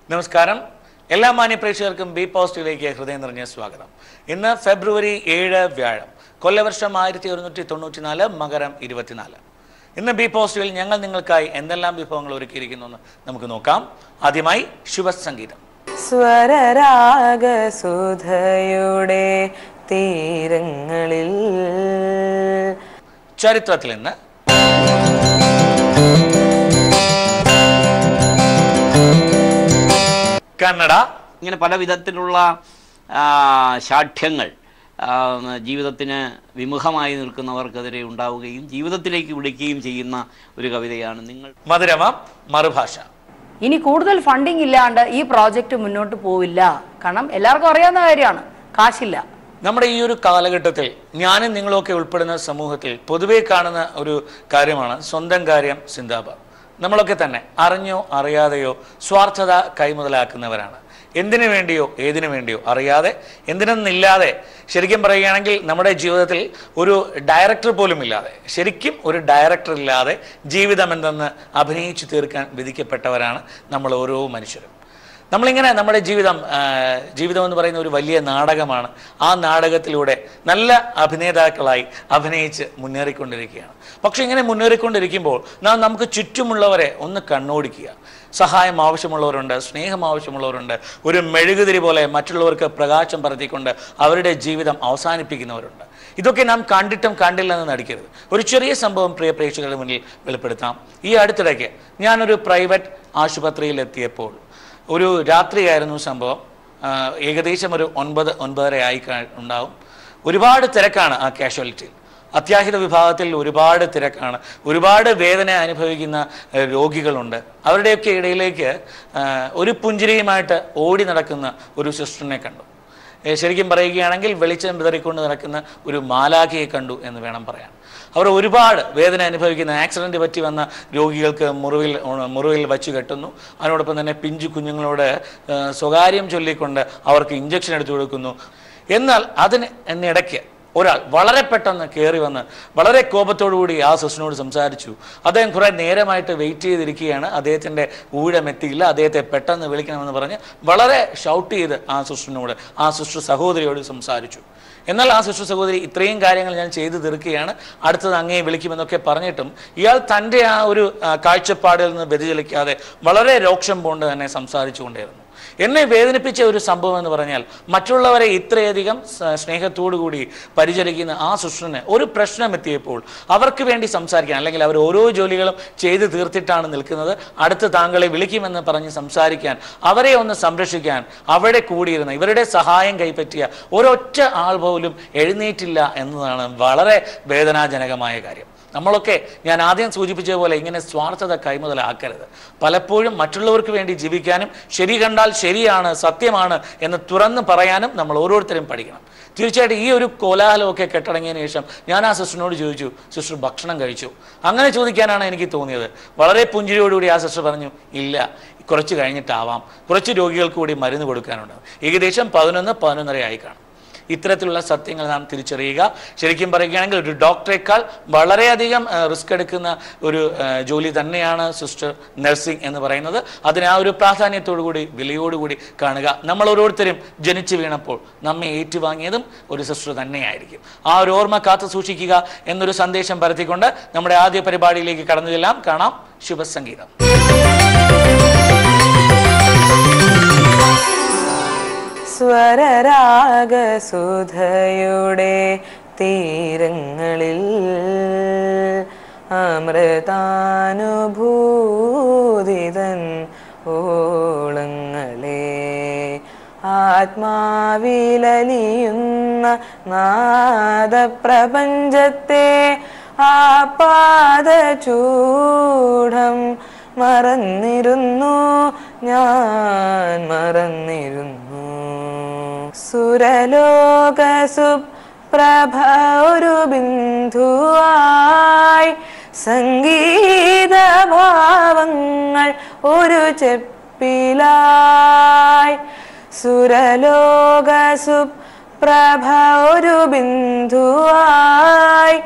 നമസ്കാരം എല്ലാ മാന്യ പ്രേക്ഷകർക്കും ബി പോസ്റ്റിലേക്ക് ഹൃദയം നിറഞ്ഞ സ്വാഗതം ഇന്ന് ഫെബ്രുവരി ഏഴ് വ്യാഴം കൊല്ലവർഷം ആയിരത്തി ഒരുന്നൂറ്റി തൊണ്ണൂറ്റിനാല് മകരം ഇരുപത്തിനാല് ഇന്ന് ബി പോസ്റ്റുകളിൽ ഞങ്ങൾ നിങ്ങൾക്കായി എന്തെല്ലാം വിഭവങ്ങൾ ഒരുക്കിയിരിക്കുന്നു എന്ന് നമുക്ക് നോക്കാം ആദ്യമായി ശുഭസംഗീതം സ്വരരാഗസുധയുടെ തീരങ്ങളിൽ ചരിത്രത്തിൽ നിന്ന് കന്നഡ ഇങ്ങനെ പല വിധത്തിലുള്ള ആ, ശാഠ്യങ്ങൾ ആ, ജീവിതത്തിന് വിമുഖമായി നിൽക്കുന്നവർക്കെതിരെ ഉണ്ടാവുകയും ജീവിതത്തിലേക്ക് വിളിക്കുകയും ചെയ്യുന്ന ഒരു കവിതയാണ് നിങ്ങൾ മധുരമ മറുഭാഷ ഇനി കൂടുതൽ ഫണ്ടിങ് ഇല്ലാണ്ട് ഈ പ്രോജക്റ്റ് മുന്നോട്ട് പോവില്ല കാരണം എല്ലാവർക്കും അറിയാവുന്ന കാര്യമാണ് കാശില്ല നമ്മുടെ ഈ ഒരു കാലഘട്ടത്തിൽ ഞാനും നിങ്ങളൊക്കെ ഉൾപ്പെടുന്ന സമൂഹത്തിൽ പൊതുവെ കാണുന്ന ഒരു കാര്യമാണ് സ്വന്തം കാര്യം സിന്ദാബാദ് നമ്മളൊക്കെ തന്നെ അറിഞ്ഞോ അറിയാതെയോ സ്വാർത്ഥത കൈമുതലാക്കുന്നവരാണ് എന്തിനു വേണ്ടിയോ ഏതിനു വേണ്ടിയോ അറിയാതെ എന്തിനൊന്നില്ലാതെ ശരിക്കും പറയുകയാണെങ്കിൽ നമ്മുടെ ജീവിതത്തിൽ ഒരു ഡയറക്ടർ പോലും ഇല്ലാതെ ശരിക്കും ഒരു ഡയറക്ടർ ഇല്ലാതെ ജീവിതം എന്തെന്ന് അഭിനയിച്ചു തീർക്കാൻ വിധിക്കപ്പെട്ടവരാണ് നമ്മൾ ഓരോ മനുഷ്യരും നമ്മളിങ്ങനെ നമ്മുടെ ജീവിതം ആ, ജീവിതം എന്ന് പറയുന്ന ഒരു വലിയ നാടകമാണ് ആ നാടകത്തിലൂടെ നല്ല അഭിനേതാക്കളായി അഭിനയിച്ച് മുന്നേറിക്കൊണ്ടിരിക്കുകയാണ് പക്ഷെ ഇങ്ങനെ മുന്നേറിക്കൊണ്ടിരിക്കുമ്പോൾ നാം നമുക്ക് ചുറ്റുമുള്ളവരെ ഒന്ന് കണ്ണോടിക്കുക സഹായം ആവശ്യമുള്ളവരുണ്ട് സ്നേഹം ആവശ്യമുള്ളവരുണ്ട് ഒരു മെഴുകുതിരി പോലെ മറ്റുള്ളവർക്ക് പ്രകാശം പരത്തിക്കൊണ്ട് അവരുടെ ജീവിതം അവസാനിപ്പിക്കുന്നവരുണ്ട് ഇതൊക്കെ നാം കണ്ടിട്ടും കണ്ടില്ലെന്ന് നടിക്കരുത് ഒരു ചെറിയ സംഭവം പ്രിയ പ്രേക്ഷകരുടെ മുന്നിൽ വെളിപ്പെടുത്താം ഈ അടുത്തിടയ്ക്ക് ഞാനൊരു പ്രൈവറ്റ് ആശുപത്രിയിൽ എത്തിയപ്പോൾ ഒരു രാത്രിയായിരുന്നു സംഭവം ആ, ഏകദേശം ഒരു ഒൻപത് ഒൻപതര ആയി കാ- ഉണ്ടാവും ഒരുപാട് തിരക്കാണ് ആ കാഷ്വാലിറ്റിയിൽ അത്യാഹിത വിഭാഗത്തിൽ ഒരുപാട് തിരക്കാണ് ഒരുപാട് വേദന അനുഭവിക്കുന്ന ഏ, രോഗികളുണ്ട് അവരുടെയൊക്കെ ഇടയിലേക്ക് ആ, ഒരു പുഞ്ചിരിയുമായിട്ട് ഓടി നടക്കുന്ന ഒരു സിസ്റ്ററിനെ കണ്ടു ഏ, ശരിക്കും പറയുകയാണെങ്കിൽ വെളിച്ചം വിതറിക്കൊണ്ട് നടക്കുന്ന ഒരു മാലാഖയെ കണ്ടു എന്ന് വേണം പറയാൻ അവർ ഒരുപാട് വേദന അനുഭവിക്കുന്ന ആക്സിഡന്റ് പറ്റി വന്ന രോഗികൾക്ക് മുറിവിൽ ഉണ- മുറിവിൽ വച്ചു കെട്ടുന്നു അതിനോടൊപ്പം തന്നെ പിഞ്ചു കുഞ്ഞുങ്ങളോട് ഏ, സ്വകാര്യം ചൊല്ലിക്കൊണ്ട് അവർക്ക് ഇഞ്ചക്ഷൻ എടുത്തു കൊടുക്കുന്നു എന്നാൽ അതിന് എന്നിടയ്ക്ക് ഒരാൾ വളരെ പെട്ടെന്ന് കയറി വന്ന് വളരെ കോപത്തോടുകൂടി ആ സിസ്റ്ററിനോട് സംസാരിച്ചു അദ്ദേഹം കുറെ നേരമായിട്ട് വെയിറ്റ് ചെയ്തിരിക്കുകയാണ് അദ്ദേഹത്തിന്റെ ഊഴം എത്തിയില്ല അദ്ദേഹത്തെ പെട്ടെന്ന് വിളിക്കണമെന്ന് പറഞ്ഞ് വളരെ ഷൗട്ട് ചെയ്ത് ആ സിസ്റ്ററിനോട് ആ സിസ്റ്റർ സഹോദരിയോട് സംസാരിച്ചു എന്നാൽ ആ സിസ്റ്റർ സഹോദരി ഇത്രയും കാര്യങ്ങൾ ഞാൻ ചെയ്തു തീർക്കുകയാണ് അടുത്തത് അങ്ങേ വിളിക്കുമെന്നൊക്കെ പറഞ്ഞിട്ടും ഇയാൾ തൻ്റെ ആ ഒരു ആ, കാഴ്ചപ്പാടിൽ നിന്ന് വ്യതിചലിക്കാതെ വളരെ രോക്ഷം കൊണ്ട് തന്നെ സംസാരിച്ചുകൊണ്ടേയിരുന്നു എന്നെ വേദനിപ്പിച്ച ഒരു സംഭവം എന്ന് പറഞ്ഞാൽ മറ്റുള്ളവരെ ഇത്രയധികം സ- സ്നേഹത്തോടുകൂടി പരിചരിക്കുന്ന ആ സിസ്റ്ററിന് ഒരു പ്രശ്നം എത്തിയപ്പോൾ അവർക്ക് വേണ്ടി സംസാരിക്കാൻ അല്ലെങ്കിൽ അവർ ഓരോ ജോലികളും ചെയ്തു തീർത്തിട്ടാണ് നിൽക്കുന്നത് അടുത്ത് താങ്കളെ വിളിക്കുമെന്ന് പറഞ്ഞ് സംസാരിക്കാൻ അവരെ ഒന്ന് സംരക്ഷിക്കാൻ അവിടെ കൂടിയിരുന്ന ഇവരുടെ സഹായം കൈപ്പറ്റിയ ഒരൊറ്റ ആൾ പോലും എഴുന്നേറ്റില്ല എന്നതാണ് വളരെ വേദനാജനകമായ കാര്യം നമ്മളൊക്കെ ഞാൻ ആദ്യം സൂചിപ്പിച്ച പോലെ ഇങ്ങനെ സ്വാർത്ഥത കൈമുതലാക്കരുത് പലപ്പോഴും മറ്റുള്ളവർക്ക് വേണ്ടി ജീവിക്കാനും ശരി കണ്ടാൽ ശരിയാണ് സത്യമാണ് എന്ന് തുറന്ന് പറയാനും നമ്മൾ ഓരോരുത്തരും പഠിക്കണം തീർച്ചയായിട്ടും ഈ ഒരു കോലാഹലമൊക്കെ കെട്ടടങ്ങിയതിന് ശേഷം ഞാൻ ആ സിസ്റ്ററിനോട് ചോദിച്ചു സിസ്റ്റർ ഭക്ഷണം കഴിച്ചു അങ്ങനെ ചോദിക്കാനാണ് എനിക്ക് തോന്നിയത് വളരെ പുഞ്ചിരിയോടുകൂടി ആ സിസ്റ്റർ പറഞ്ഞു ഇല്ല കുറച്ച് കഴിഞ്ഞിട്ടാവാം കുറച്ച് രോഗികൾക്ക് കൂടി മരുന്ന് കൊടുക്കാനുണ്ട് ഏകദേശം പതിനൊന്ന് പതിനൊന്നര ആയി കാണും ഇത്തരത്തിലുള്ള സത്യങ്ങൾ നാം തിരിച്ചറിയുക ശരിക്കും പറയുകയാണെങ്കിൽ ഒരു ഡോക്ടറേക്കാൾ വളരെയധികം റിസ്ക് എടുക്കുന്ന ഒരു ആ, ജോലി തന്നെയാണ് സിസ്റ്റർ നഴ്സിംഗ് എന്ന് പറയുന്നത് അതിന് ആ ഒരു പ്രാധാന്യത്തോടു കൂടി വിലയോടുകൂടി കാണുക നമ്മൾ ഓരോരുത്തരും ജനിച്ചു വീണപ്പോൾ നമ്മെ ഏറ്റുവാങ്ങിയതും ഒരു സിസ്റ്റർ തന്നെയായിരിക്കും ആ ഒരു ഓർമ്മ കാത്തു സൂക്ഷിക്കുക എന്നൊരു സന്ദേശം പരത്തിക്കൊണ്ട് നമ്മുടെ ആദ്യ പരിപാടിയിലേക്ക് കടന്നു ചെല്ലാം കാണാം ശുഭസംഗീതം സ്വരരാഗസുധയുടെ തീരങ്ങളിൽ അമൃതാനുഭൂതിതൻ ഓളങ്ങളെ ആത്മാവിലലിയുന്ന നാദപ്രപഞ്ചത്തെ ആപാദചൂഢം മറന്നിരുന്നു ഞാൻ മറന്നിരുന്നു സുരലോകസു പ്രഭ ഒരു ബിന്ദുവായി സംഗീതഭാവങ്ങൾ ഒരു ചെപ്പിലായി സുരലോകസു പ്രഭ ഒരു ബിന്ദുവായി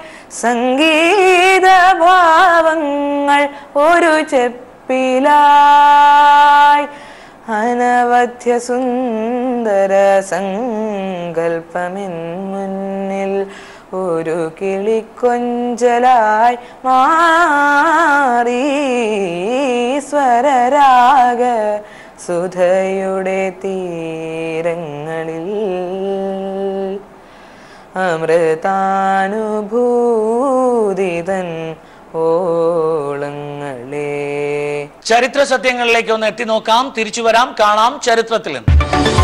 സംഗീതഭാവങ്ങൾ ഒരു ചെപ്പിലായി അനവധ്യ സുന്ദര സങ്കൽപ്പമെൻ മുന്നിൽ ഒരു കിളിക്കൊഞ്ചലായി മാറി സ്വരരാഗ സുധയുടെ തീരങ്ങളിൽ അമൃതാനുഭൂതിതൻ ഓളങ്ങളെ ചരിത്ര സത്യങ്ങളിലേക്ക് ഒന്ന് എത്തി നോക്കാം തിരിച്ചു വരാം കാണാം ചരിത്രത്തിൽ നിന്ന്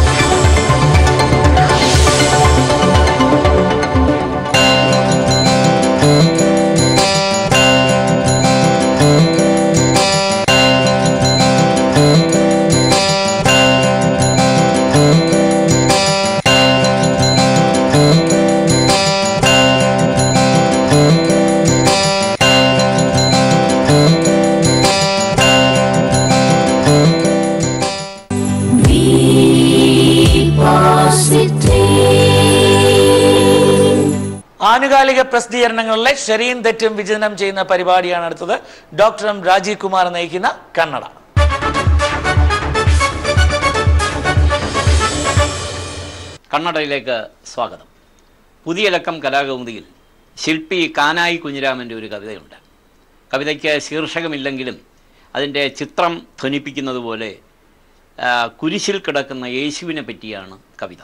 ആനുകാലിക പ്രസിദ്ധീകരണങ്ങളിലെ ശരിയും തെറ്റും വിചിന്തനം ചെയ്യുന്ന പരിപാടിയാണ് അടുത്തത് ഡോക്ടർ എം രാജീവ് കുമാർ നയിക്കുന്ന കന്നഡ കണ്ണടയിലേക്ക് സ്വാഗതം പുതിയ ലക്കം കലാകൗമുദിയിൽ ശില്പി കാനായി കുഞ്ഞിരാമൻ്റെ ഒരു കവിതയുണ്ട് കവിതയ്ക്ക് ശീർഷകമില്ലെങ്കിലും അതിൻ്റെ ചിത്രം ധ്വനിപ്പിക്കുന്നത് പോലെ ആ, കുരിശിൽ കിടക്കുന്ന യേശുവിനെ പറ്റിയാണ് കവിത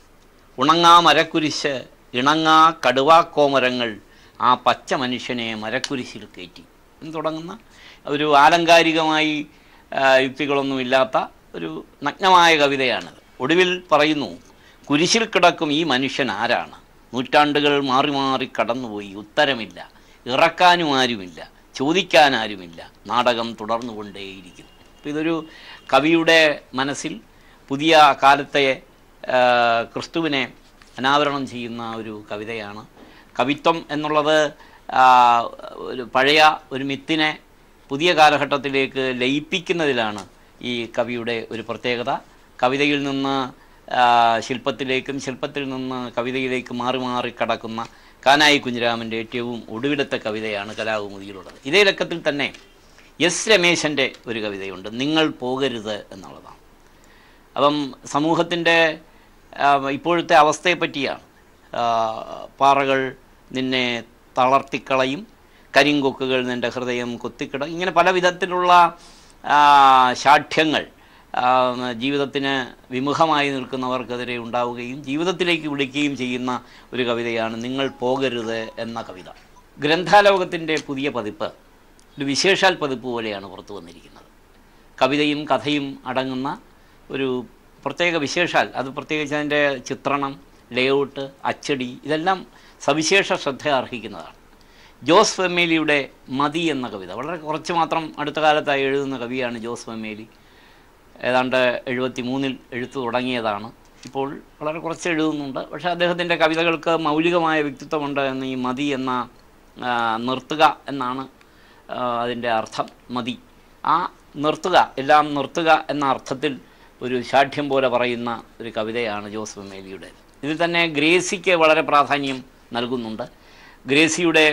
ഉണങ്ങാ മരക്കുരിശ് ഇണങ്ങാ കടുവാക്കോമരങ്ങൾ ആ പച്ച മനുഷ്യനെ മരക്കുരിശിൽ കയറ്റി എന്ന് തുടങ്ങുന്ന ഒരു ആലങ്കാരികമായി ആ, യുക്തികളൊന്നുമില്ലാത്ത ഒരു നഗ്നമായ കവിതയാണത് ഒടുവിൽ പറയുന്നു കുരിശിൽ കിടക്കും ഈ മനുഷ്യൻ ആരാണ് നൂറ്റാണ്ടുകൾ മാറി മാറി കടന്നുപോയി ഉത്തരമില്ല ഇറക്കാനും ആരുമില്ല ചോദിക്കാൻ ആരുമില്ല നാടകം തുടർന്നുകൊണ്ടേയിരിക്കുന്നു അപ്പോൾ ഇതൊരു കവിയുടെ മനസ്സിൽ പുതിയ കാലത്തെ ആ, ക്രിസ്തുവിനെ അനാവരണം ചെയ്യുന്ന ഒരു കവിതയാണ് കവിത്വം എന്നുള്ളത് ആ, ഒരു പഴയ ഒരു മിത്തിനെ പുതിയ കാലഘട്ടത്തിലേക്ക് ലയിപ്പിക്കുന്നതിലാണ് ഈ കവിയുടെ ഒരു പ്രത്യേകത കവിതയിൽ നിന്ന് ആ, ശില്പത്തിലേക്കും ശില്പത്തിൽ നിന്ന് കവിതയിലേക്ക് മാറി മാറി കടക്കുന്ന കാനായി കുഞ്ഞിരാമൻ്റെ ഏറ്റവും ഒടുവിലത്തെ കവിതയാണ് കലാകുമുദിയിലുള്ളത് ഇതേ ലക്കത്തിൽ തന്നെ എസ് രമേശൻ്റെ ഒരു കവിതയുണ്ട് നിങ്ങൾ പോകരുത് എന്നുള്ളതാണ് അപ്പം സമൂഹത്തിൻ്റെ ആ, ഇപ്പോഴത്തെ അവസ്ഥയെ പറ്റിയാണ് ആ, പാറകൾ നിന്നെ തളർത്തിക്കളയും കരിങ്കൊക്കുകൾ നിൻ്റെ ഹൃദയം കൊത്തിക്കിട ഇങ്ങനെ പല വിധത്തിലുള്ള ആ, ശാഠ്യങ്ങൾ ആ, ജീവിതത്തിന് വിമുഖമായി നിൽക്കുന്നവർക്കെതിരെ ഉണ്ടാവുകയും ജീവിതത്തിലേക്ക് വിളിക്കുകയും ചെയ്യുന്ന ഒരു കവിതയാണ് നിങ്ങൾ പോകരുത് എന്ന കവിത ഗ്രന്ഥാലോകത്തിൻ്റെ പുതിയ പതിപ്പ് ഒരു വിശേഷാൽ പതിപ്പ് പോലെയാണ് പുറത്തു വന്നിരിക്കുന്നത് കവിതയും കഥയും അടങ്ങുന്ന ഒരു പ്രത്യേക വിശേഷാൽ അത് പ്രത്യേകിച്ച് അതിൻ്റെ ചിത്രണം ലേഔട്ട് അച്ചടി ഇതെല്ലാം സവിശേഷ ശ്രദ്ധ അർഹിക്കുന്നതാണ് ജോസ് ഫെമ്മേലിയുടെ മതി എന്ന കവിത വളരെ കുറച്ച് മാത്രം അടുത്ത കാലത്തായി എഴുതുന്ന കവിയാണ് ജോസ് ഫെമ്മേലി ഏതാണ്ട് എഴുപത്തി മൂന്നിൽ എഴുത്തു തുടങ്ങിയതാണ് ഇപ്പോൾ വളരെ കുറച്ച് എഴുതുന്നുണ്ട് പക്ഷേ അദ്ദേഹത്തിൻ്റെ കവിതകൾക്ക് മൗലികമായ വ്യക്തിത്വമുണ്ട് എന്ന് ഈ മതി എന്ന ആ, നിർത്തുക എന്നാണ് ആ, അതിൻ്റെ അർത്ഥം മതി ആ നിർത്തുക എല്ലാം നിർത്തുക എന്ന അർത്ഥത്തിൽ ഒരു ശാഠ്യം പോലെ പറയുന്ന ഒരു കവിതയാണ് ജോസ് മെമ്മേലിയുടെ ഇതിൽ തന്നെ ഗ്രേസിക്ക് വളരെ പ്രാധാന്യം നൽകുന്നുണ്ട് ഗ്രേസിയുടെ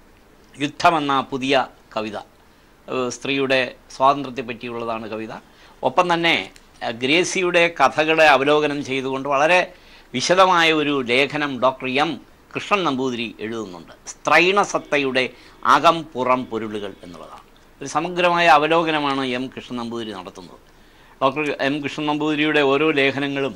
യുദ്ധമെന്ന പുതിയ കവിത ഏഹ് സ്ത്രീയുടെ സ്വാതന്ത്ര്യത്തെ പറ്റിയുള്ളതാണ് കവിത ഒപ്പം തന്നെ ഏഹ് ഗ്രേസിയുടെ കഥകളെ അവലോകനം ചെയ്തുകൊണ്ട് വളരെ വിശദമായ ഒരു ലേഖനം ഡോക്ടർ എം കൃഷ്ണൻ നമ്പൂതിരി എഴുതുന്നുണ്ട് സ്ത്രൈണസത്തയുടെ അകം പുറം പൊരുളുകൾ എന്നുള്ളതാണ് ഒരു സമഗ്രമായ അവലോകനമാണ് എം കൃഷ്ണൻ നമ്പൂതിരി നടത്തുന്നത് ഡോക്ടർ എം കൃഷ്ണൻ നമ്പൂതിരിയുടെ ഓരോ ലേഖനങ്ങളും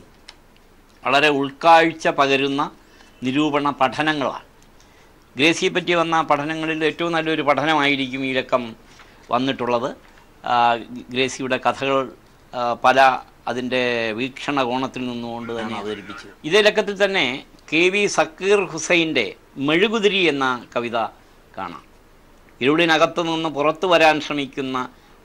വളരെ ഉൾക്കാഴ്ച പകരുന്ന നിരൂപണ പഠനങ്ങളാണ് ഗ്രേസിയെ പറ്റി വന്ന പഠനങ്ങളിൽ ഏറ്റവും നല്ലൊരു പഠനമായിരിക്കും ഈ ലക്കം വന്നിട്ടുള്ളത് ആ, ഗ്രേസിയുടെ കഥകൾ ആ, പല അതിൻ്റെ വീക്ഷണ കോണത്തിൽ നിന്നുകൊണ്ട് തന്നെ അവതരിപ്പിച്ചു ഇതേ ലക്കത്തിൽ തന്നെ കെ വി സക്കീർ ഹുസൈൻ്റെ മെഴുകുതിരി എന്ന കവിത കാണാം ഇരുളിനകത്തു നിന്ന് പുറത്തു വരാൻ ശ്രമിക്കുന്ന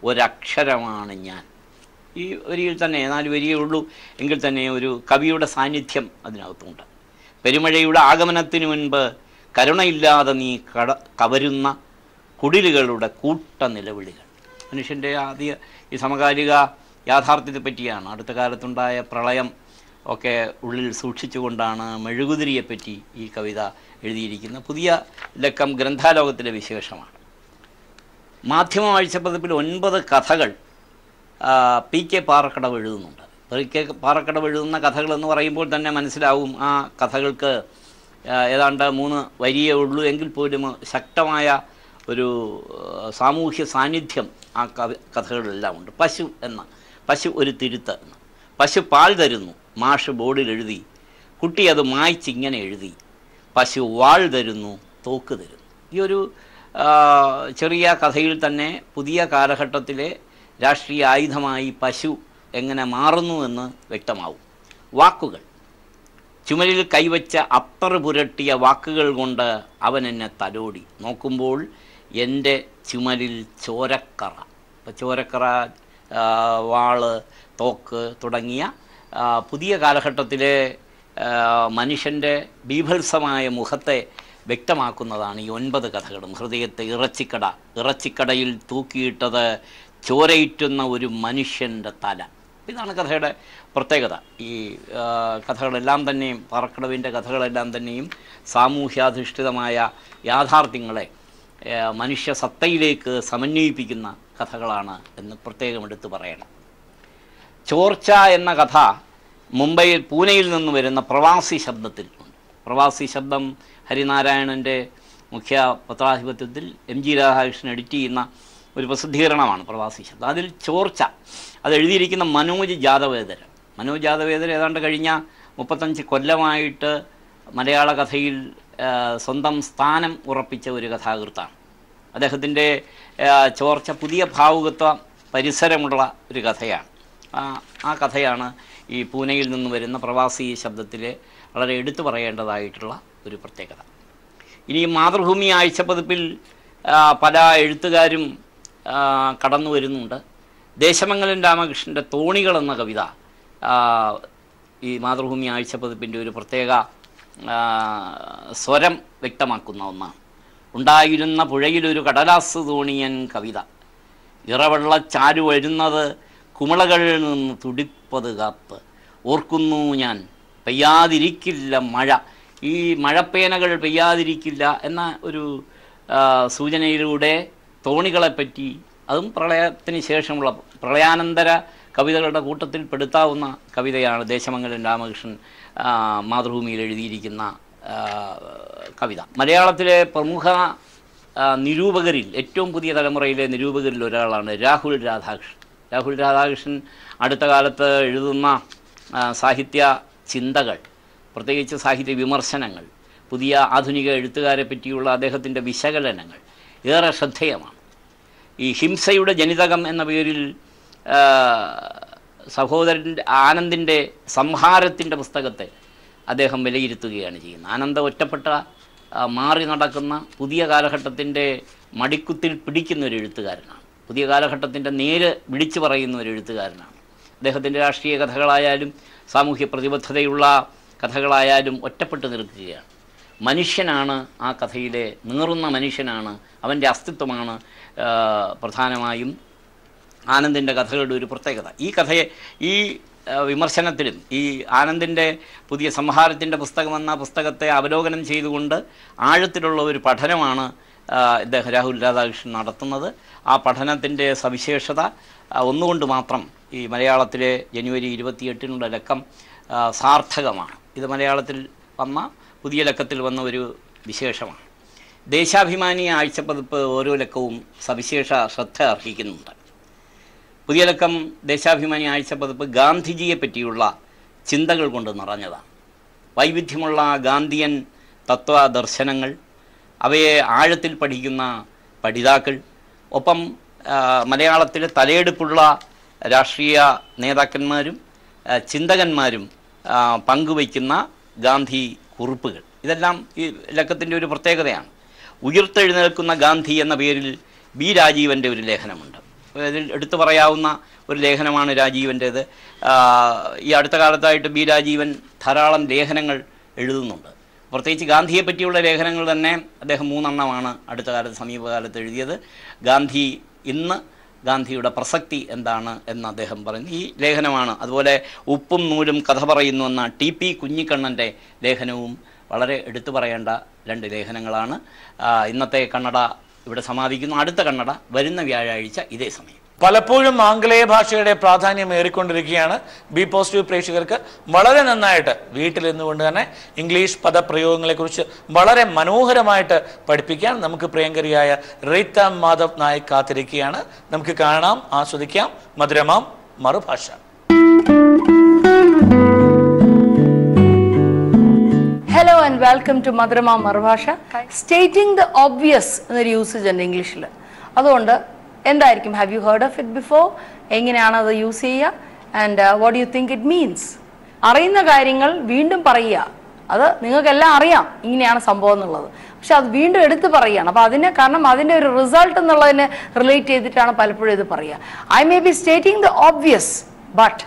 ഒരക്ഷരമാണ് ഞാൻ ഈ വരിയിൽ തന്നെ നാല് വരിയേ ഉള്ളൂ എങ്കിൽ തന്നെ ഒരു കവിയുടെ സാന്നിധ്യം അതിനകത്തുണ്ട് പെരുമഴയുടെ ആഗമനത്തിനു മുൻപ് കരുണയില്ലാതെ നീ കട കവരുന്ന കുടിലുകളുടെ കൂട്ട നിലവിളികൾ മനുഷ്യൻ്റെ ആദ്യ ഈ സമകാലിക യാഥാർത്ഥ്യത്തെ പറ്റിയാണ് അടുത്ത കാലത്തുണ്ടായ പ്രളയം ഒക്കെ ഉള്ളിൽ സൂക്ഷിച്ചുകൊണ്ടാണ് മെഴുകുതിരിയെപ്പറ്റി ഈ കവിത എഴുതിയിരിക്കുന്നത് പുതിയ ലക്കം ഗ്രന്ഥാലോകത്തിലെ വിശേഷമാണ് മാധ്യമ ആഴ്ചപ്പതിപ്പിൽ ഒൻപത് കഥകൾ ആ, പി കെ പാറക്കടവ് എഴുതുന്നുണ്ട് പി കെ പാറക്കടവ് എഴുതുന്ന കഥകൾ എന്ന് പറയുമ്പോൾ തന്നെ മനസ്സിലാവും ആ കഥകൾക്ക് ആ, ഏതാണ്ട് മൂന്ന് വരിയേ ഉള്ളൂ എങ്കിൽ പോലും ശക്തമായ ഒരു ആ, സാമൂഹ്യ സാന്നിധ്യം ആ കവി കഥകളിലെല്ലാം ഉണ്ട് പശു എന്ന പശു ഒരു തിരുത്ത് എന്ന് പശു പാൽ തരുന്നു മാഷ് ബോർഡിൽ എഴുതി കുട്ടി അത് മായ്ച്ചിങ്ങനെ എഴുതി പശു വാൾ തരുന്നു തോക്ക് തരുന്നു ഈ ഒരു ആ, ചെറിയ കഥയിൽ തന്നെ പുതിയ കാലഘട്ടത്തിലെ രാഷ്ട്രീയ ആയുധമായി പശു എങ്ങനെ മാറുന്നു എന്ന് വ്യക്തമാവും വാക്കുകൾ ചുമലിൽ കൈവച്ച അപ്പർ പുരട്ടിയ വാക്കുകൾ കൊണ്ട് അവൻ എന്നെ തലോടി നോക്കുമ്പോൾ എൻ്റെ ചുമലിൽ ചോരക്കറ ഇപ്പം ചോരക്കറ ആ, വാള് തോക്ക് തുടങ്ങിയ ആ, പുതിയ കാലഘട്ടത്തിലെ ആ, മനുഷ്യൻ്റെ ബീഭത്സമായ മുഖത്തെ വ്യക്തമാക്കുന്നതാണ് ഈ ഒൻപത് കഥകളും ഹൃദയത്തെ ഇറച്ചിക്കട ഇറച്ചിക്കടയിൽ തൂക്കിയിട്ടത് ചോരയിറ്റുന്ന ഒരു മനുഷ്യൻ്റെ തല ഇതാണ് കഥയുടെ പ്രത്യേകത ഈ ആ, കഥകളെല്ലാം തന്നെയും പറക്കടവിൻ്റെ കഥകളെല്ലാം തന്നെയും സാമൂഹ്യാധിഷ്ഠിതമായ യാഥാർത്ഥ്യങ്ങളെ ആ, മനുഷ്യ സത്തയിലേക്ക് സമന്വയിപ്പിക്കുന്ന കഥകളാണ് എന്ന് പ്രത്യേകം എടുത്തു പറയണം ചോർച്ച എന്ന കഥ മുംബൈയിൽ പൂനെയിൽ നിന്ന് വരുന്ന പ്രവാസി ശബ്ദത്തിൽ ഉണ്ട് പ്രവാസി ശബ്ദം ഹരിനാരായണൻ്റെ മുഖ്യ പത്രാധിപത്യത്തിൽ എം ജി രാധാകൃഷ്ണൻ എഡിറ്റ് ചെയ്യുന്ന ഒരു പ്രസിദ്ധീകരണമാണ് പ്രവാസി ശബ്ദം അതിൽ ചോർച്ച അത് എഴുതിയിരിക്കുന്ന മനോജ് ജാദവേദർ മനോജ് ജാദവേദർ ഏതാണ്ട് കഴിഞ്ഞ മുപ്പത്തഞ്ച് കൊല്ലമായിട്ട് മലയാള കഥയിൽ ആ, സ്വന്തം സ്ഥാനം ഉറപ്പിച്ച ഒരു കഥാകൃത്താണ് അദ്ദേഹത്തിൻ്റെ ആ, ചോർച്ച പുതിയ ഭാവുകത്വ പരിസരമുള്ള ഒരു കഥയാണ് ആ ആ കഥയാണ് ഈ പൂനെയിൽ നിന്ന് വരുന്ന പ്രവാസി ശബ്ദത്തിലെ വളരെ എടുത്തു പറയേണ്ടതായിട്ടുള്ള ഒരു പ്രത്യേകത ഇനി മാതൃഭൂമി ആഴ്ചപ്പതിപ്പിൽ ആ, പല എഴുത്തുകാരും ആ, കടന്നു വരുന്നുണ്ട് ദേശമംഗലം രാമകൃഷ്ണൻ്റെ തോണികൾ എന്ന കവിത ആ, ഈ മാതൃഭൂമി ആഴ്ചപ്പതിപ്പിൻ്റെ ഒരു പ്രത്യേക ആ, സ്വരം വ്യക്തമാക്കുന്ന ഒന്നാണ് ഉണ്ടായിരുന്ന പുഴയിലൊരു കടലാസ് തോണിയൻ കവിത ഇറവെള്ളച്ചാരു വരുന്നത് കുമിളകളിൽ നിന്ന് തുടിപ്പത് കാത്ത് ഓർക്കുന്നു ഞാൻ പെയ്യാതിരിക്കില്ല മഴ ഈ മഴപ്പേനകൾ പെയ്യാതിരിക്കില്ല എന്ന ഒരു ആ, സൂചനയിലൂടെ തോണികളെപ്പറ്റി അതും പ്രളയത്തിന് ശേഷമുള്ള പ്രളയാനന്തര കവിതകളുടെ കൂട്ടത്തിൽ പെടുത്താവുന്ന കവിതയാണ് ദേശമംഗലം രാമകൃഷ്ണൻ ആ, മാതൃഭൂമിയിൽ എഴുതിയിരിക്കുന്ന ആ, കവിത മലയാളത്തിലെ പ്രമുഖ ആ, നിരൂപകരിൽ ഏറ്റവും പുതിയ തലമുറയിലെ നിരൂപകരിൽ ഒരാളാണ് രാഹുൽ രാധാകൃഷ്ണൻ രാഹുൽ രാധാകൃഷ്ണൻ അടുത്ത കാലത്ത് എഴുതുന്ന ആ, സാഹിത്യ ചിന്തകൾ പ്രത്യേകിച്ച് സാഹിത്യ വിമർശനങ്ങൾ പുതിയ ആധുനിക എഴുത്തുകാരെ പറ്റിയുള്ള അദ്ദേഹത്തിൻ്റെ വിശകലനങ്ങൾ ഏറെ ശ്രദ്ധേയമാണ് ഈ ഹിംസയുടെ ജനിതകം എന്ന പേരിൽ ആ, സഹോദരൻ്റെ ആനന്ദിൻ്റെ സംഹാരത്തിൻ്റെ പുസ്തകത്തെ അദ്ദേഹം വിലയിരുത്തുകയാണ് ചെയ്യുന്നത് ആനന്ദ ഒറ്റപ്പെട്ട ആ, മാറി നടക്കുന്ന പുതിയ കാലഘട്ടത്തിൻ്റെ മടിക്കുത്തിൽ പിടിക്കുന്ന ഒരു എഴുത്തുകാരനാണ് പുതിയ കാലഘട്ടത്തിൻ്റെ നേര് വിളിച്ചു പറയുന്ന ഒരു എഴുത്തുകാരനാണ് അദ്ദേഹത്തിൻ്റെ രാഷ്ട്രീയ കഥകളായാലും സാമൂഹ്യ പ്രതിബദ്ധതയുള്ള കഥകളായാലും ഒറ്റപ്പെട്ട് നിൽക്കുകയാണ് മനുഷ്യനാണ് ആ കഥയിലെ നീറുന്ന മനുഷ്യനാണ് അവൻ്റെ അസ്തിത്വമാണ് ആ, പ്രധാനമായും ആനന്ദിൻ്റെ കഥകളുടെ ഒരു പ്രത്യേകത ഈ കഥയെ ഈ ആ, വിമർശനത്തിലും ഈ ആനന്ദിൻ്റെ പുതിയ സംഹാരത്തിൻ്റെ പുസ്തകമെന്ന പുസ്തകത്തെ അവലോകനം ചെയ്തുകൊണ്ട് ആഴത്തിലുള്ള ഒരു പഠനമാണ് ആ, ഇദ്ദേഹം രാഹുൽ രാധാകൃഷ്ണൻ നടത്തുന്നത് ആ പഠനത്തിൻ്റെ സവിശേഷത ആ, ഒന്നുകൊണ്ട് മാത്രം ഈ മലയാളത്തിലെ ജനുവരി ഇരുപത്തിയെട്ടിനുള്ള ലക്കം ആ, സാർത്ഥകമാണ് ഇത് മലയാളത്തിൽ വന്ന പുതിയ ലക്കത്തിൽ വന്ന ഒരു വിശേഷമാണ് ദേശാഭിമാനി ആഴ്ചപ്പതിപ്പ് ഓരോ ലക്കവും സവിശേഷ ശ്രദ്ധ അർഹിക്കുന്നുണ്ട് പുതിയ ലക്കം ദേശാഭിമാനി ആഴ്ചപ്പതിപ്പ് ഗാന്ധിജിയെ പറ്റിയുള്ള ചിന്തകൾ കൊണ്ട് നിറഞ്ഞതാണ് വൈവിധ്യമുള്ള ഗാന്ധിയൻ തത്വദർശനങ്ങൾ അവയെ ആഴത്തിൽ പഠിക്കുന്ന പഠിതാക്കൾ ഒപ്പം ആ, മലയാളത്തിലെ തലയെടുപ്പുള്ള രാഷ്ട്രീയ നേതാക്കന്മാരും ആ, ചിന്തകന്മാരും ആ, പങ്കുവയ്ക്കുന്ന ഗാന്ധി കുറിപ്പുകൾ ഇതെല്ലാം ഈ ലക്കത്തിൻ്റെ ഒരു പ്രത്യേകതയാണ് ഉയർത്തെഴുന്നേൽക്കുന്ന ഗാന്ധി എന്ന പേരിൽ ബി രാജീവൻ്റെ ഒരു ലേഖനമുണ്ട് അതിൽ എടുത്തു പറയാവുന്ന ഒരു ലേഖനമാണ് രാജീവൻ്റേത് ആ, ഈ അടുത്ത കാലത്തായിട്ട് ബി രാജീവൻ ധാരാളം ലേഖനങ്ങൾ എഴുതുന്നുണ്ട് പ്രത്യേകിച്ച് ഗാന്ധിയെ പറ്റിയുള്ള ലേഖനങ്ങൾ തന്നെ അദ്ദേഹം മൂന്നെണ്ണമാണ് അടുത്ത കാലത്ത് സമീപകാലത്ത് എഴുതിയത് ഗാന്ധി ഇന്ന് ഗാന്ധിയുടെ പ്രസക്തി എന്താണ് എന്ന് അദ്ദേഹം പറയുന്നു ഈ ലേഖനമാണ് അതുപോലെ ഉപ്പും നൂലും കഥ പറയുന്നു എന്ന ടി പി കുഞ്ഞിക്കണ്ണൻ്റെ ലേഖനവും വളരെ എടുത്തു പറയേണ്ട രണ്ട് ലേഖനങ്ങളാണ് ആ, ഇന്നത്തെ കണ്ണട ഇവിടെ സമാപിക്കുന്നു അടുത്ത കണ്ണട വരുന്ന വ്യാഴാഴ്ച ഇതേ സമയം പലപ്പോഴും ആംഗലേയ ഭാഷയുടെ പ്രാധാന്യം ഏറിക്കൊണ്ടിരിക്കുകയാണ് ബി പോസിറ്റീവ് പ്രേക്ഷകർക്ക് വളരെ നന്നായിട്ട് വീട്ടിലിരുന്നുകൊണ്ട് തന്നെ ഇംഗ്ലീഷ് പദപ്രയോഗങ്ങളെക്കുറിച്ച് വളരെ മനോഹരമായിട്ട് പഠിപ്പിക്കാൻ നമുക്ക് പ്രിയങ്കരിയായ റീത്ത മാധവ് നായക് കാത്തിരിക്കുകയാണ് നമുക്ക് കാണാം ആസ്വദിക്കാം മധുരമാം മറുഭാഷ hello and welcome to Madhurama Marubhasha stating the obvious എന്നൊരു യൂസേജ് ഉണ്ട് ഇംഗ്ലീഷിൽ അതുകൊണ്ട് എന്തായിരിക്കും have you heard of it before എങ്ങനെയാണ് അത് യൂസ് ചെയ്യുക and what you think it means അറിയുന്ന കാര്യങ്ങൾ വീണ്ടും പറയുക അത് നിങ്ങൾക്കെല്ലാം അറിയാം ഇങ്ങനെയാണ് സംഭവം എന്നുള്ളത് പക്ഷെ അത് വീണ്ടും എടുത്ത് പറയുകയാണ് അപ്പോൾ അതിന് കാരണം അതിൻ്റെ ഒരു റിസൾട്ട് എന്നുള്ളതിനെ റിലേറ്റ് ചെയ്തിട്ടാണ് പലപ്പോഴും ഇത് പറയുക I may be stating the obvious but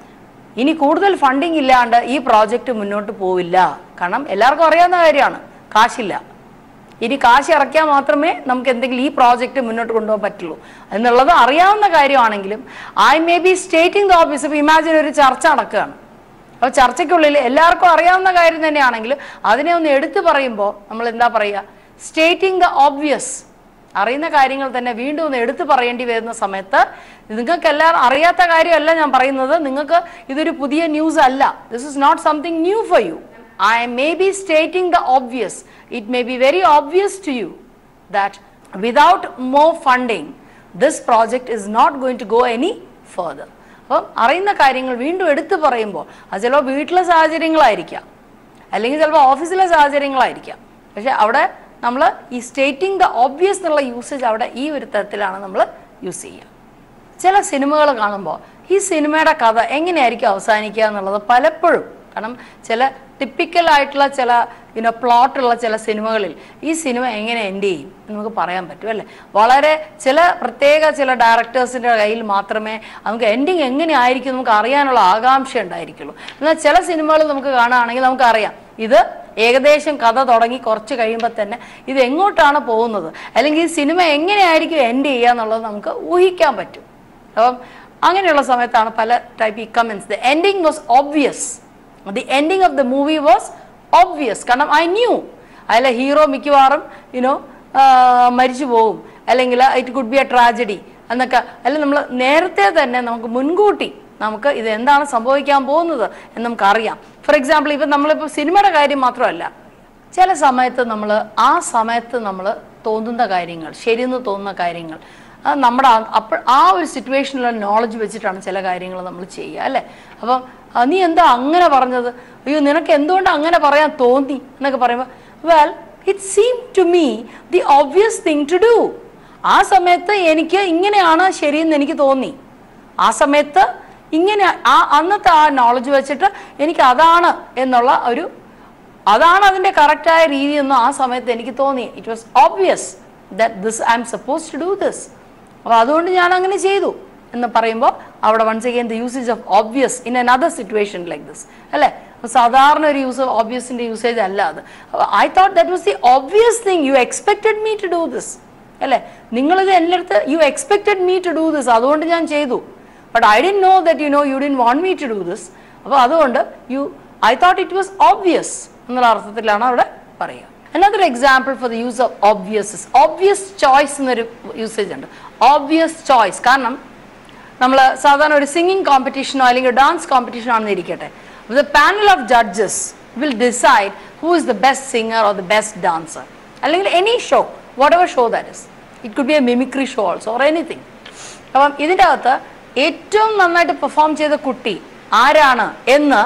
ഇനി കൂടുതൽ ഫണ്ടിങ് ഇല്ലാണ്ട് ഈ പ്രോജക്റ്റ് മുന്നോട്ട് പോവില്ല കാരണം എല്ലാവർക്കും അറിയാവുന്ന കാര്യമാണ് കാശില്ല ഇനി കാശ് ഇറക്കിയാൽ മാത്രമേ നമുക്ക് എന്തെങ്കിലും ഈ പ്രോജക്റ്റ് മുന്നോട്ട് കൊണ്ടുപോകാൻ പറ്റുള്ളൂ എന്നുള്ളത് അറിയാവുന്ന കാര്യമാണെങ്കിലും I may be stating the office ഇപ്പോൾ ഇമാജിൻ ഒരു ചർച്ച നടക്കുകയാണ് അപ്പോൾ ചർച്ചയ്ക്കുള്ളിൽ എല്ലാവർക്കും അറിയാവുന്ന കാര്യം തന്നെയാണെങ്കിലും അതിനെ ഒന്ന് എടുത്തു പറയുമ്പോൾ നമ്മൾ എന്താ പറയുക സ്റ്റേറ്റിംഗ് ദ ഓബ്വിയസ് അറിയുന്ന കാര്യങ്ങൾ തന്നെ വീണ്ടും ഒന്ന് എടുത്തു പറയേണ്ടി വരുന്ന സമയത്ത് നിങ്ങൾക്ക് എല്ലാവരും അറിയാത്ത കാര്യമല്ല ഞാൻ പറയുന്നത് നിങ്ങൾക്ക് ഇതൊരു പുതിയ ന്യൂസ് അല്ല this is not something new for you I may be stating the obvious it may be very obvious to you that without more funding this project is not going to go any further അപ്പം അറിയുന്ന കാര്യങ്ങൾ വീണ്ടും എടുത്തു പറയുമ്പോൾ അത് ചിലപ്പോൾ വീട്ടിലെ സാഹചര്യങ്ങളായിരിക്കാം അല്ലെങ്കിൽ ചിലപ്പോൾ ഓഫീസിലെ സാഹചര്യങ്ങളായിരിക്കാം പക്ഷെ അവിടെ നമ്മൾ ഈ സ്റ്റേറ്റിംഗ് ദ ഓബ്വിയസ് എന്നുള്ള യൂസേജ് അവിടെ ഈ ഒരു തരത്തിലാണ് നമ്മൾ യൂസ് ചെയ്യുക ചില സിനിമകൾ കാണുമ്പോൾ ഈ സിനിമയുടെ കഥ എങ്ങനെയായിരിക്കും അവസാനിക്കുക എന്നുള്ളത് പലപ്പോഴും കാരണം ചില ടിപ്പിക്കൽ ആയിട്ടുള്ള ചില ഇനോ പ്ലോട്ടുള്ള ചില സിനിമകളിൽ ഈ സിനിമ എങ്ങനെ എൻഡ് ചെയ്യും എന്ന് നമുക്ക് പറയാൻ പറ്റും അല്ലേ വളരെ ചില പ്രത്യേക ചില ഡയറക്ടേഴ്സിൻ്റെ കയ്യിൽ മാത്രമേ നമുക്ക് എൻഡിങ് എങ്ങനെയായിരിക്കും നമുക്ക് അറിയാനുള്ള ആകാംക്ഷ ഉണ്ടായിരിക്കുള്ളൂ എന്നാൽ ചില സിനിമകൾ നമുക്ക് കാണുകയാണെങ്കിൽ നമുക്കറിയാം ഇത് ഏകദേശം കഥ തുടങ്ങി കുറച്ച് കഴിയുമ്പോൾ തന്നെ ഇത് എങ്ങോട്ടാണ് പോകുന്നത് അല്ലെങ്കിൽ ഈ സിനിമ എങ്ങനെയായിരിക്കും എൻഡ് ചെയ്യുക എന്നുള്ളത് നമുക്ക് ഊഹിക്കാൻ പറ്റും അപ്പം അങ്ങനെയുള്ള സമയത്താണ് പല ടൈപ്പ് ഈ comments the ending was obvious the ending of the movie was obvious കാരണം ഐ ന്യൂ അതിലെ ഹീറോ മിക്കവാറും യുനോ മരിച്ചു പോകും അല്ലെങ്കിൽ it could be a tragedy എന്നൊക്കെ അല്ലെങ്കിൽ നമ്മൾ നേരത്തെ തന്നെ നമുക്ക് മുൻകൂട്ടി നമുക്ക് ഇത് എന്താണ് സംഭവിക്കാൻ പോകുന്നത് എന്ന് നമുക്കറിയാം ഫോർ എക്സാമ്പിൾ ഇപ്പം നമ്മളിപ്പോൾ സിനിമയുടെ കാര്യം മാത്രമല്ല ചില സമയത്ത് നമ്മൾ ആ സമയത്ത് നമ്മൾ തോന്നുന്ന കാര്യങ്ങൾ ശരിയെന്ന് തോന്നുന്ന കാര്യങ്ങൾ അത് നമ്മുടെ അപ്പോൾ ആ ഒരു സിറ്റുവേഷനിലുള്ള നോളജ് വെച്ചിട്ടാണ് ചില കാര്യങ്ങൾ നമ്മൾ ചെയ്യുക അല്ലേ അപ്പം ആ, നീ എന്താ അങ്ങനെ പറഞ്ഞത് അയ്യോ നിനക്ക് എന്തുകൊണ്ട് അങ്ങനെ പറയാൻ തോന്നി എന്നൊക്കെ പറയുമ്പോൾ well it seem to me the obvious thing to do ആ സമയത്ത് എനിക്ക് ഇങ്ങനെയാണ് ശരിയെന്ന് എനിക്ക് തോന്നി ആ സമയത്ത് ഇങ്ങനെ ആ അന്നത്തെ ആ നോളജ് വെച്ചിട്ട് എനിക്ക് അതാണ് എന്നുള്ള ഒരു അതാണ് അതിൻ്റെ കറക്റ്റായ രീതി എന്ന് ആ സമയത്ത് എനിക്ക് തോന്നി it was obvious that this I'm supposed to do this അപ്പോൾ അതുകൊണ്ട് ഞാൻ അങ്ങനെ ചെയ്തു എന്ന് പറയുമ്പോൾ അവിടെ once again the usage of obvious in another situation like this അല്ലേ അപ്പൊ സാധാരണ ഒരു യൂസ് ഓഫ് ഓബ്വിയസിന്റെ യൂസേജ് അല്ല അത് I thought that was the obvious thing you expected me to do this അല്ലേ നിങ്ങളിത് എൻ്റെ അടുത്ത് you expected me to do this അതുകൊണ്ട് ഞാൻ ചെയ്തു but I didn't know that you know you didn't want me to do this അപ്പോൾ അതുകൊണ്ട് you I thought it was obvious എന്നുള്ള അർത്ഥത്തിലാണ് അവിടെ പറയുക another example for the use of obvious obvious choice എന്നൊരു യൂസേജ് ഉണ്ട് ഓബ്വിയസ് ചോയ്സ് കാരണം നമ്മൾ സാധാരണ ഒരു സിംഗിങ് കോമ്പറ്റീഷനോ അല്ലെങ്കിൽ ഡാൻസ് കോമ്പറ്റീഷനോ ആണെന്ന് ഇരിക്കട്ടെ the panel of judges will decide who is the best singer or the best dancer അല്ലെങ്കിൽ any show whatever show that is it could be a mimicry show also or anything അപ്പം ഇതിൻ്റെ അകത്ത് ഏറ്റവും നന്നായിട്ട് perform ചെയ്ത കുട്ടി ആരാണ് എന്ന്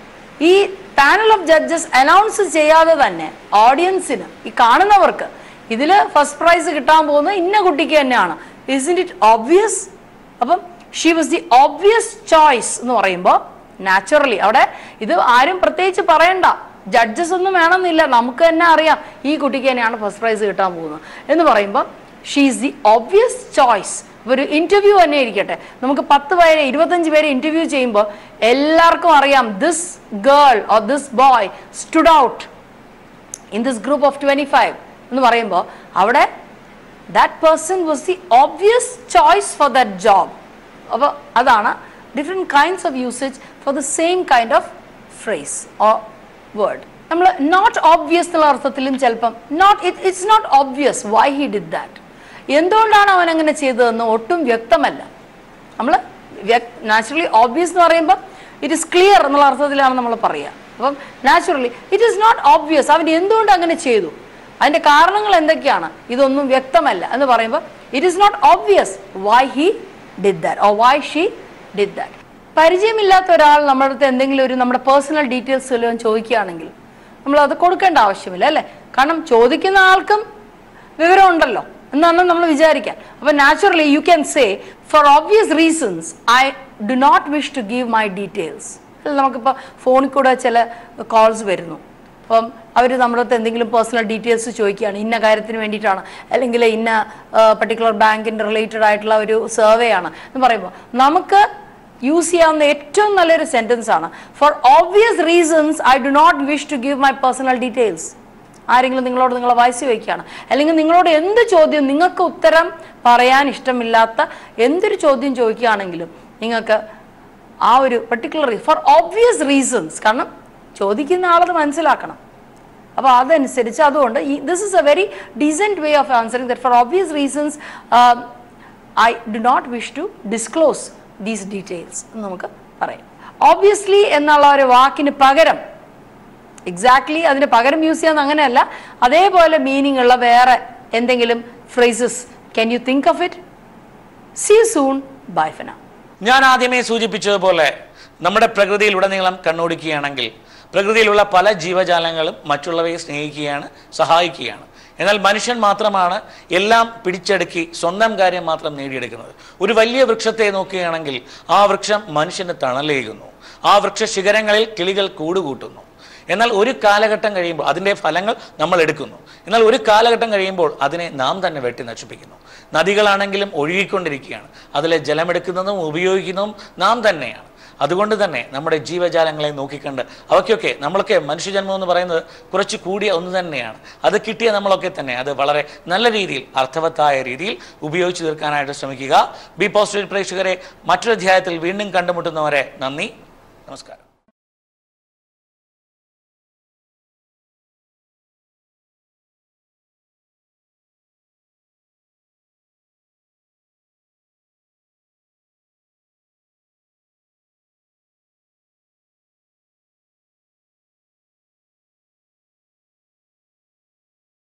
ഈ പാനൽ ഓഫ് ജഡ്ജസ് അനൗൺസ് ചെയ്യാതെ തന്നെ ഓഡിയൻസിന് ഈ കാണുന്നവർക്ക് ഇതിൽ ഫസ്റ്റ് പ്രൈസ് കിട്ടാൻ പോകുന്നത് ഇന്ന കുട്ടിക്ക് തന്നെയാണ് ഇസ് ഇറ്റ് ഓബ്വിയസ് അപ്പം she was the obvious choice എന്ന് പറയുമ്പോൾ നാച്ചുറലി അവിടെ ഇത് ആരും പ്രത്യേകിച്ച് പറയണ്ട ജഡ്ജസ് ഒന്നും വേണമെന്നില്ല നമുക്ക് തന്നെ അറിയാം ഈ കുട്ടിക്ക് തന്നെയാണ് ഫസ്റ്റ് പ്രൈസ് കിട്ടാൻ പോകുന്നത് എന്ന് പറയുമ്പോൾ she is the obvious choice ഒരു ഇന്റർവ്യൂ തന്നെ ഇരിക്കട്ടെ നമുക്ക് പത്ത് പേരെ ഇരുപത്തഞ്ച് പേരെ ഇന്റർവ്യൂ ചെയ്യുമ്പോൾ എല്ലാവർക്കും അറിയാം this girl or this boy stood out in this group of twenty five എന്ന് പറയുമ്പോൾ അവിടെ that person was the obvious choice for that job അപ്പോൾ അതാണ് different kinds of usage for the same kind of phrase or word നമ്മൾ not obvious എന്നുള്ള അർത്ഥത്തിലും ചിലപ്പം not it it's not obvious why he did that എന്തുകൊണ്ടാണ് അവൻ അങ്ങനെ ചെയ്തതെന്ന് ഒട്ടും വ്യക്തമല്ല നമ്മൾ നാച്ചുറലി ഓബ്വിയസ് എന്ന് പറയുമ്പോൾ ഇറ്റ് ഇസ് ക്ലിയർ എന്നുള്ള അർത്ഥത്തിലാണ് നമ്മൾ പറയുക അപ്പം naturally it is not obvious അവൻ എന്തുകൊണ്ട് അങ്ങനെ ചെയ്തു അതിന്റെ കാരണങ്ങൾ എന്തൊക്കെയാണ് ഇതൊന്നും വ്യക്തമല്ല എന്ന് പറയുമ്പോൾ it is not obvious why he did that or why she did that പരിചയമില്ലാത്ത ഒരാൾ നമ്മുടെ അടുത്ത് എന്തെങ്കിലും ഒരു നമ്മുടെ പേഴ്സണൽ ഡീറ്റെയിൽസ് വല്ലതും ചോദിക്കുകയാണെങ്കിൽ നമ്മൾ അത് കൊടുക്കേണ്ട ആവശ്യമില്ല അല്ലേ കാരണം ചോദിക്കുന്ന ആൾക്കും വിവരമുണ്ടല്ലോ എന്നാണ് നമ്മൾ വിചാരിക്കാൻ അപ്പൊ naturally you can say for obvious reasons I do not wish to give my details നമുക്കിപ്പോൾ ഫോണിൽ കൂടെ ചില കോൾസ് വരുന്നു അപ്പം അവർ നമ്മുടെ അടുത്ത് എന്തെങ്കിലും പേഴ്സണൽ ഡീറ്റെയിൽസ് ചോദിക്കുകയാണ് ഇന്ന കാര്യത്തിന് വേണ്ടിയിട്ടാണ് അല്ലെങ്കിൽ ഇന്ന പർട്ടിക്കുലർ ബാങ്കിൻ്റെ റിലേറ്റഡ് ആയിട്ടുള്ള ഒരു സർവേ ആണ് എന്ന് പറയുമ്പോൾ നമുക്ക് യൂസ് ചെയ്യാവുന്ന ഏറ്റവും നല്ലൊരു സെന്റൻസ് ആണ് for obvious reasons I do not wish to give my personal details ആരെങ്കിലും നിങ്ങളോട് നിങ്ങളെ വയസ്സ് വയ്ക്കുകയാണ് അല്ലെങ്കിൽ നിങ്ങളോട് എന്ത് ചോദ്യം നിങ്ങൾക്ക് ഉത്തരം പറയാൻ ഇഷ്ടമില്ലാത്ത എന്തൊരു ചോദ്യം ചോദിക്കുകയാണെങ്കിലും നിങ്ങൾക്ക് ആ ഒരു പർട്ടിക്കുലർ ഫോർ ഓബ്വിയസ് റീസൺസ് കാരണം ചോദിക്കുന്ന ആളത് മനസ്സിലാക്കണം അപ്പോൾ അതനുസരിച്ച് അതുകൊണ്ട് this is a very decent way of answering that for obvious reasons I do not wish to disclose these details എന്ന് നമുക്ക് പറയാം ഓബ്വിയസ്ലി എന്നുള്ള ഒരു വാക്കിന് പകരം എക്സാക്ട്ലി അതിന് പകരം യൂസ് ചെയ്യാൻ അങ്ങനെയല്ല അതേപോലെ മീനിങ് ഉള്ള വേറെ എന്തെങ്കിലും phrases can you think of it see soon bye ഫന ഞാൻ ആദ്യമേ സൂചിപ്പിച്ചതുപോലെ നമ്മുടെ പ്രകൃതിയിലുടനീളം കണ്ണോടിക്കുകയാണെങ്കിൽ പ്രകൃതിയിലുള്ള പല ജീവജാലങ്ങളും മറ്റുള്ളവയെ സ്നേഹിക്കുകയാണ് സഹായിക്കുകയാണ് എന്നാൽ മനുഷ്യൻ മാത്രമാണ് എല്ലാം പിടിച്ചടക്കി സ്വന്തം കാര്യം മാത്രം നേടിയെടുക്കുന്നത് ഒരു വലിയ വൃക്ഷത്തെ നോക്കുകയാണെങ്കിൽ ആ വൃക്ഷം മനുഷ്യന് തണലേകുന്നു ആ വൃക്ഷ ശിഖരങ്ങളിൽ കിളികൾ കൂടുകൂട്ടുന്നു എന്നാൽ ഒരു കാലഘട്ടം കഴിയുമ്പോൾ അതിൻ്റെ ഫലങ്ങൾ നമ്മൾ എടുക്കുന്നു എന്നാൽ ഒരു കാലഘട്ടം കഴിയുമ്പോൾ അതിനെ നാം തന്നെ വെട്ടി നശിപ്പിക്കുന്നു നദികളാണെങ്കിലും ഒഴുകിക്കൊണ്ടിരിക്കുകയാണ് അതിലെ ജലമെടുക്കുന്നതും ഉപയോഗിക്കുന്നതും നാം തന്നെയാണ് അതുകൊണ്ട് തന്നെ നമ്മുടെ ജീവജാലങ്ങളെ നോക്കിക്കണ്ട് അവയ്ക്കൊക്കെ നമ്മളൊക്കെ മനുഷ്യജന്മം എന്ന് പറയുന്നത് കുറച്ച് കൂടിയ ഒന്ന് തന്നെയാണ് അത് കിട്ടിയ നമ്മളൊക്കെ തന്നെ അത് വളരെ നല്ല രീതിയിൽ അർത്ഥവത്തായ രീതിയിൽ ഉപയോഗിച്ച് തീർക്കാനായിട്ട് ശ്രമിക്കുക ബി പോസിറ്റീവ് പ്രേക്ഷകരെ മറ്റൊരു അധ്യായത്തിൽ വീണ്ടും കണ്ടുമുട്ടുന്നവരെ നന്ദി നമസ്കാരം